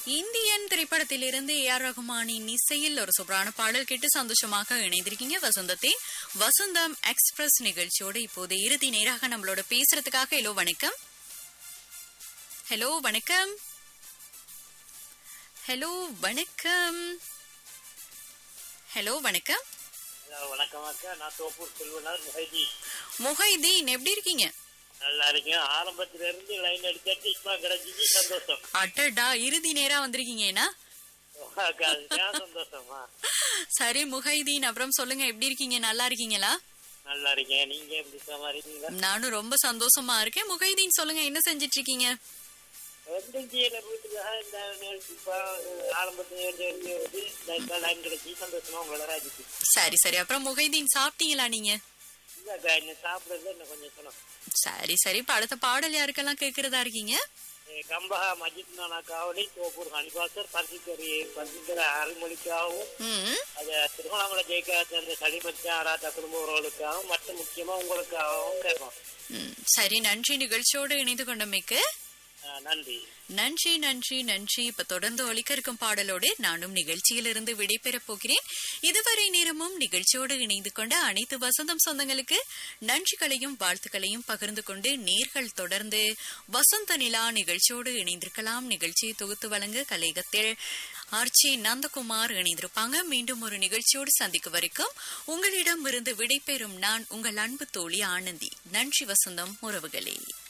Indian திரைப்படத்திலிருந்து A R ரகுமானின் இசையில் ஒரு சூப்பரான பாடல் கேட்டு சந்தோஷமாக இணைந்திருக்கீங்க வசந்தத்தின் வசந்தம் எக்ஸ்பிரஸ் நிகழ்ச்சியோடு இப்போது இறுதி நேராக நம்மளோட பேசுறதுக்காக ஹலோ வணக்கம் ஹலோ வணக்கம் ஹலோ வணக்கம் ஹலோ வணக்கம் ஹலோ, வணக்கம் அக்கா நான் தோப்பூர் செல்வனார் முகைதி முஹைதீன் எப்படி இருக்கீங்க நல்லா இருக்கேன் ஆரம்பத்துல இருந்து லைன் அடிச்சாச்சு இப்ப கிடைச்சிச்சு சந்தோஷம் அட்டடா இறுதி நேரா வந்திருக்கீங்கன்னா அக்கா அதுதான் சந்தோஷமா சரி முஹைதீன் அப்புறம் சொல்லுங்க எப்படி இருக்கீங்க நல்லா இருக்கீங்களா நல்லா இருக்கேன் நீங்க எப்படி சும்மா இருக்கீங்களா நானும் ரொம்ப சந்தோஷமா இருக்கேன் முகைதீன் சொல்லுங்க என்ன செஞ்சிட்டு இருக்கீங்க ஒன்றும் செய்யல வீட்டுக்காக இந்த நேரத்து இப்ப ஆரம்பத்துல இருந்து இருந்து வருது இந்த இப்ப லைன் கிடைச்சி சந்தோஷமா உங்களோட ராஜிச்சு சரி சரி அப்புறம் முகைதீன் சாப்பிட்டீங்களா நீங்க இல்லக்கா இன்னும் சாப்பிடுறது இன்னும் கொஞ்சம் சொன்னோம் சரி சரி இப்ப அடுத்த பாடல் யாருக்கெல்லாம் கேக்குறதா இருக்கீங்க கம்பஹா மஜித் நானா காவலி தோப்பூர் ஹனிபாசர் பருத்திக்கரி பருத்திக்கரை அருள்மொழிக்காகவும் ம் அது திருவண்ணாமலை ஜெயிக்க சேர்ந்த சளிமச்சான் ஆராத்த குடும்ப உறவுகளுக்காகவும் மற்றும் முக்கியமா உங்களுக்காகவும் கேட்போம் ம், சரி நன்றி நிகழ்ச்சியோடு இணைந்து கொண்டமைக்கு ஆ, நன்றி நன்றி நன்றி நன்றி இப்ப தொடர்ந்து ஒலிக்க இருக்கும் பாடலோடு நானும் நிகழ்ச்சியிலிருந்து விடைபெறப் போகிறேன் இதுவரை நேரமும் நிகழ்ச்சியோடு இணைந்து கொண்ட அனைத்து வசந்தம் சொந்தங்களுக்கு நன்றிகளையும் வாழ்த்துக்களையும் பகிர்ந்து கொண்டு நேர்கள் தொடர்ந்து வசந்த நிலா நிகழ்ச்சியோடு இணைந்திருக்கலாம் நிகழ்ச்சியை தொகுத்து வழங்க கலையகத்தில் ஆர்ச்சி நந்தகுமார் இணைந்திருப்பாங்க மீண்டும் ஒரு நிகழ்ச்சியோடு சந்திக்கும் வரைக்கும் உங்களிடம் இருந்து விடைபெறும் நான் உங்கள் அன்பு தோழி ஆனந்தி நன்றி வசந்தம் உறவுகளே